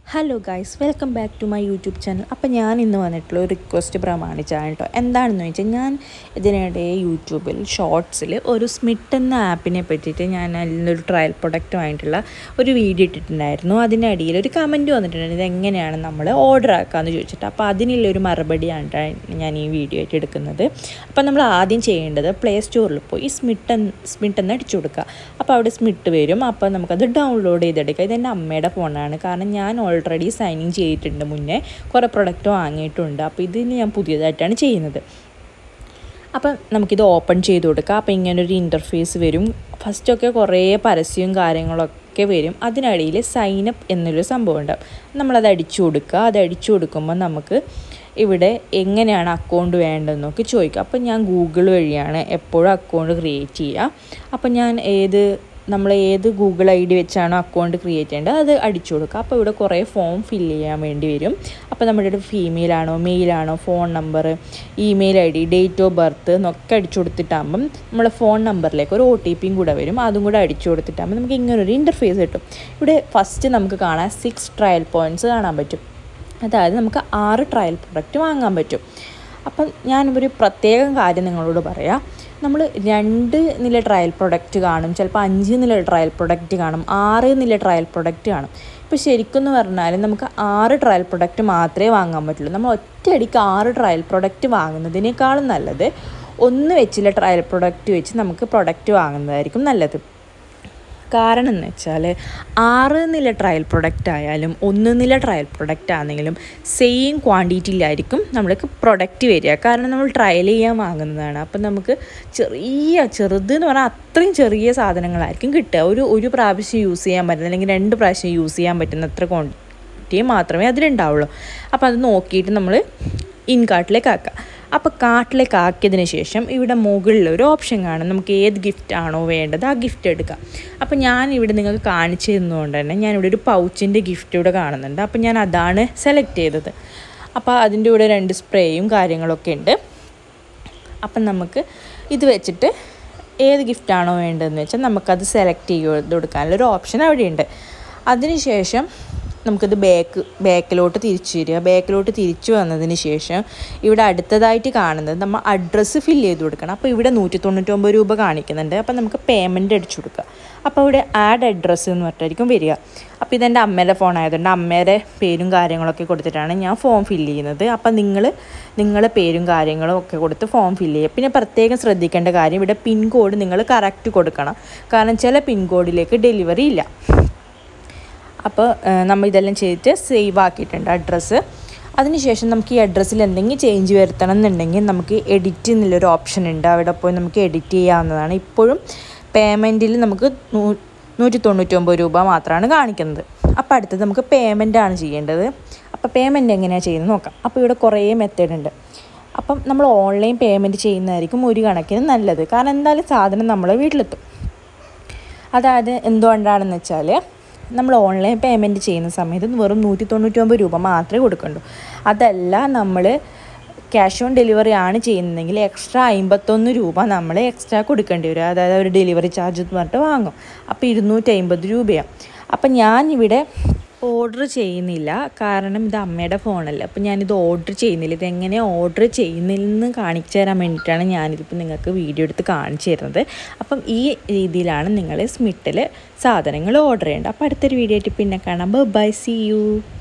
hello guys welcome back to my YouTube channel അപ്പോൾ ഞാൻ ഇന്ന് വന്നിട്ടുള്ള ഒരു റിക്വസ്റ്റ് പ്രമാണിച്ചാണ് കേട്ടോ എന്താണെന്ന് വെച്ചാൽ ഞാൻ ഇതിനിടെ യൂട്യൂബിൽ ഷോർട്സിൽ ഒരു സ്മിട്ട് എന്ന ആപ്പിനെ പറ്റിയിട്ട് ഞാൻ അതിലൊരു ട്രയൽ പ്രൊഡക്റ്റുമായിട്ടുള്ള ഒരു വീഡിയോ ഇട്ടിട്ടുണ്ടായിരുന്നു അതിൻ്റെ അടിയിൽ ഒരു കമൻറ്റ് വന്നിട്ടുണ്ടായിരുന്നു ഇത് എങ്ങനെയാണ് നമ്മൾ ഓർഡർ ആക്കാമെന്ന് ചോദിച്ചിട്ട് അപ്പോൾ അതിനുള്ളൊരു മറുപടിയാണ് ഞാൻ ഈ വീഡിയോ ആയിട്ട് എടുക്കുന്നത് അപ്പോൾ നമ്മൾ ആദ്യം ചെയ്യേണ്ടത് പ്ലേ സ്റ്റോറിൽ പോയി സ്മിട്ട് സ്മിട്ട് എന്ന് അടിച്ചു കൊടുക്കുക അപ്പോൾ അവിടെ സ്മിട്ട് വരും അപ്പോൾ നമുക്കത് ഡൗൺലോഡ് ചെയ്തെടുക്കുക ഇതെൻ്റെ അമ്മയുടെ ഫോണാണ് കാരണം ഞാൻ ഓൾറെഡി സൈനിങ് ചെയ്തിട്ടുണ്ട് മുന്നേ കുറേ പ്രൊഡക്റ്റ് വാങ്ങിയിട്ടുണ്ട് അപ്പോൾ ഇതിന് ഞാൻ പുതിയതായിട്ടാണ് ചെയ്യുന്നത് അപ്പം നമുക്കിത് ഓപ്പൺ ചെയ്ത് കൊടുക്കാം അപ്പോൾ ഇങ്ങനൊരു ഇൻ്റർഫേസ് വരും ഫസ്റ്റൊക്കെ കുറേ പരസ്യവും കാര്യങ്ങളൊക്കെ വരും അതിനിടയിൽ സൈനപ്പ് എന്നൊരു സംഭവം ഉണ്ടാവും നമ്മളത് അടിച്ചു കൊടുക്കുക അത് അടിച്ചു കൊടുക്കുമ്പോൾ നമുക്ക് ഇവിടെ എങ്ങനെയാണ് അക്കൗണ്ട് വേണ്ടതെന്നൊക്കെ ചോദിക്കുക അപ്പോൾ ഞാൻ ഗൂഗിൾ വഴിയാണ് എപ്പോഴും അക്കൗണ്ട് ക്രിയേറ്റ് ചെയ്യുക അപ്പോൾ ഞാൻ ഏത് നമ്മൾ ഏത് ഗൂഗിൾ ഐ ഡി വെച്ചാണോ അക്കൗണ്ട് ക്രിയേറ്റ് ചെയ്യേണ്ടത് അത് അടിച്ചു കൊടുക്കുക അപ്പോൾ ഇവിടെ കുറേ ഫോം ഫില്ല് ചെയ്യാൻ വേണ്ടി വരും അപ്പോൾ നമ്മുടെ ഫീമെയിൽ ആണോ മെയിലാണോ phone number email I D date of birth എന്നൊക്കെ അടിച്ചു കൊടുത്തിട്ടാകുമ്പം നമ്മളെ ഫോൺ നമ്പറിലേക്ക് ഒരു ഒ ടി പിയും കൂടെ വരും അതും കൂടെ അടിച്ചു കൊടുത്തിട്ടാകുമ്പോൾ നമുക്ക് ഇങ്ങനൊരു ഇൻ്റർഫേസ് കിട്ടും ഇവിടെ ഫസ്റ്റ് നമുക്ക് കാണാൻ സിക്സ് ട്രയൽ പോയിൻറ്റ്സ് കാണാൻ പറ്റും അതായത് നമുക്ക് ആറ് ട്രയൽ പ്രൊഡക്റ്റ് വാങ്ങാൻ പറ്റും അപ്പം ഞാൻ ഒരു പ്രത്യേകം കാര്യം നിങ്ങളോട് പറയാം നമ്മൾ രണ്ട് നില ട്രയൽ പ്രൊഡക്റ്റ് കാണും ചിലപ്പോൾ അഞ്ച് നില ട്രയൽ പ്രൊഡക്റ്റ് കാണും ആറ് നില ട്രയൽ പ്രൊഡക്റ്റ് കാണും ഇപ്പോൾ ശരിക്കും എന്ന് പറഞ്ഞാൽ നമുക്ക് ആറ് ട്രയൽ പ്രൊഡക്റ്റ് മാത്രമേ വാങ്ങാൻ പറ്റുള്ളൂ നമ്മൾ ഒറ്റയടിക്ക് ആറ് ട്രയൽ പ്രൊഡക്റ്റ് വാങ്ങുന്നതിനേക്കാളും നല്ലത് ഒന്ന് വെച്ചില്ല ട്രയൽ പ്രൊഡക്റ്റ് വെച്ച് നമുക്ക് പ്രൊഡക്റ്റ് വാങ്ങുന്നതായിരിക്കും നല്ലത് കാരണം എന്ന് വെച്ചാൽ ആറ് നില ട്രയൽ പ്രൊഡക്റ്റ് ആയാലും ഒന്ന് നില ട്രയൽ പ്രൊഡക്റ്റ് ആണെങ്കിലും സെയിം ക്വാണ്ടിറ്റിയിലായിരിക്കും നമ്മൾക്ക് പ്രൊഡക്റ്റ് വരിക കാരണം നമ്മൾ ട്രയൽ ചെയ്യാൻ വാങ്ങുന്നതാണ് അപ്പം നമുക്ക് ചെറിയ ചെറുത് എന്ന് പറഞ്ഞാൽ അത്രയും ചെറിയ സാധനങ്ങളായിരിക്കും കിട്ടുക ഒരു ഒരു പ്രാവശ്യം യൂസ് ചെയ്യാൻ പറ്റുന്ന അല്ലെങ്കിൽ രണ്ട് പ്രാവശ്യം യൂസ് ചെയ്യാൻ പറ്റുന്ന അത്ര ക്വാണ്ടിറ്റി മാത്രമേ അതിലുണ്ടാവുള്ളൂ അപ്പോൾ അത് നോക്കിയിട്ട് നമ്മൾ ഇൻ കാർട്ടിലേക്ക് ആക്കുക അപ്പോൾ കാർട്ടിലേക്ക് ആക്കിയതിന് ശേഷം ഇവിടെ മുകളിൽ ഒരു ഓപ്ഷൻ കാണും നമുക്ക് ഏത് ഗിഫ്റ്റ് ആണോ വേണ്ടത് ആ ഗിഫ്റ്റ് എടുക്കാം അപ്പോൾ ഞാൻ ഇവിടെ നിങ്ങൾക്ക് കാണിച്ചു തന്നതുകൊണ്ട് തന്നെ ഞാനിവിടെ ഒരു പൗച്ചിൻ്റെ ഗിഫ്റ്റ് ഇവിടെ കാണുന്നുണ്ട് അപ്പോൾ ഞാൻ അതാണ് സെലക്ട് ചെയ്തത് അപ്പോൾ അതിൻ്റെ കൂടെ രണ്ട് സ്പ്രേയും കാര്യങ്ങളൊക്കെ ഉണ്ട് അപ്പം നമുക്ക് ഇത് വെച്ചിട്ട് ഏത് ഗിഫ്റ്റാണോ വേണ്ടതെന്ന് വെച്ചാൽ നമുക്കത് സെലക്ട് ചെയ്ത് കൊടുക്കാനുള്ളൊരു ഓപ്ഷൻ അവിടെയുണ്ട് അതിനുശേഷം നമുക്കിത് ബാക്ക് ബാക്കിലോട്ട് തിരിച്ചു വരിക ബാക്കിലോട്ട് തിരിച്ചു വന്നതിന് ശേഷം ഇവിടെ അടുത്തതായിട്ട് കാണുന്നത് നമ്മൾ അഡ്രസ്സ് ഫില്ല് ചെയ്ത് കൊടുക്കണം അപ്പോൾ ഇവിടെ നൂറ്റി തൊണ്ണൂറ്റൊമ്പത് രൂപ കാണിക്കുന്നുണ്ട് അപ്പോൾ നമുക്ക് പേയ്മെൻറ്റ് അടിച്ചു കൊടുക്കുക അപ്പോൾ ഇവിടെ ആഡ് അഡ്രസ്സ് എന്ന് പറഞ്ഞിട്ടായിരിക്കും വരിക അപ്പോൾ ഇതെൻ്റെ അമ്മയുടെ ഫോൺ ആയതുകൊണ്ട് അമ്മയുടെ പേരും കാര്യങ്ങളൊക്കെ കൊടുത്തിട്ടാണ് ഞാൻ ഫോം ഫില്ല് ചെയ്യുന്നത് അപ്പോൾ നിങ്ങൾ നിങ്ങളെ പേരും കാര്യങ്ങളും ഒക്കെ കൊടുത്ത് ഫോം ഫില്ല് ചെയ്യുക പിന്നെ പ്രത്യേകം ശ്രദ്ധിക്കേണ്ട കാര്യം ഇവിടെ പിൻകോഡ് നിങ്ങൾ കറക്റ്റ് കൊടുക്കണം കാരണം ചില പിൻകോഡിലേക്ക് ഡെലിവറി ഇല്ല അപ്പോൾ നമ്മൾ ഇതെല്ലാം ചെയ്തിട്ട് സേവ് ആക്കിയിട്ടുണ്ട് അഡ്രസ്സ് അതിനുശേഷം നമുക്ക് ഈ അഡ്രസ്സിൽ എന്തെങ്കിലും ചേഞ്ച് വരുത്തണം എന്നുണ്ടെങ്കിൽ നമുക്ക് എഡിറ്റ് എന്നുള്ളൊരു ഓപ്ഷൻ ഉണ്ട് അവിടെ പോയി നമുക്ക് എഡിറ്റ് ചെയ്യാവുന്നതാണ് ഇപ്പോഴും പേയ്മെൻറ്റിൽ നമുക്ക് നൂ നൂറ്റി തൊണ്ണൂറ്റൊമ്പത് രൂപ മാത്രമാണ് കാണിക്കുന്നത് അപ്പോൾ അടുത്തത് നമുക്ക് പേയ്മെൻ്റ് ആണ് ചെയ്യേണ്ടത് അപ്പോൾ പേയ്മെൻറ്റ് എങ്ങനെയാണ് ചെയ്യുന്നത് നോക്കാം അപ്പോൾ ഇവിടെ കുറേ മെത്തേഡ് ഉണ്ട് അപ്പം നമ്മൾ ഓൺലൈൻ പേയ്മെൻറ്റ് ചെയ്യുന്നതായിരിക്കും ഒരു കണക്കിന് നല്ലത് കാരണം എന്തായാലും സാധനം നമ്മളെ വീട്ടിലെത്തും അതായത് എന്തുകൊണ്ടാണെന്ന് വെച്ചാൽ നമ്മൾ ഓൺലൈൻ പേയ്മെൻറ്റ് ചെയ്യുന്ന സമയത്ത് വെറും നൂറ്റി തൊണ്ണൂറ്റൊമ്പത് രൂപ മാത്രമേ കൊടുക്കണ്ടൂ അതല്ല നമ്മൾ ക്യാഷ് ഓൺ ഡെലിവറി ആണ് ചെയ്യുന്നതെങ്കിൽ എക്സ്ട്രാ അമ്പത്തൊന്ന് രൂപ നമ്മൾ എക്സ്ട്രാ കൊടുക്കേണ്ടി വരും അതായത് ഒരു ഡെലിവറി ചാർജ് എന്ന് പറഞ്ഞിട്ട് വാങ്ങും അപ്പോൾ ഇരുന്നൂറ്റി അമ്പത് രൂപയാണ് അപ്പം ഞാൻ ഇവിടെ ഓർഡർ ചെയ്യുന്നില്ല കാരണം ഇത് അമ്മയുടെ ഫോണല്ല അപ്പം ഞാനിത് ഓർഡർ ചെയ്യുന്നില്ല ഇതെങ്ങനെ ഓർഡർ ചെയ്യുന്നില്ലെന്ന് കാണിച്ചു തരാൻ വേണ്ടിയിട്ടാണ് ഞാനിതിപ്പോൾ നിങ്ങൾക്ക് വീഡിയോ എടുത്ത് കാണിച്ചു തരുന്നത് അപ്പം ഈ രീതിയിലാണ് നിങ്ങൾ സ്മിട്ടിൽ സാധനങ്ങൾ ഓർഡർ ചെയ്യേണ്ടത് അപ്പോൾ അടുത്തൊരു വീഡിയോ ആയിട്ട് പിന്നെ കാണാം ബൈ സി യു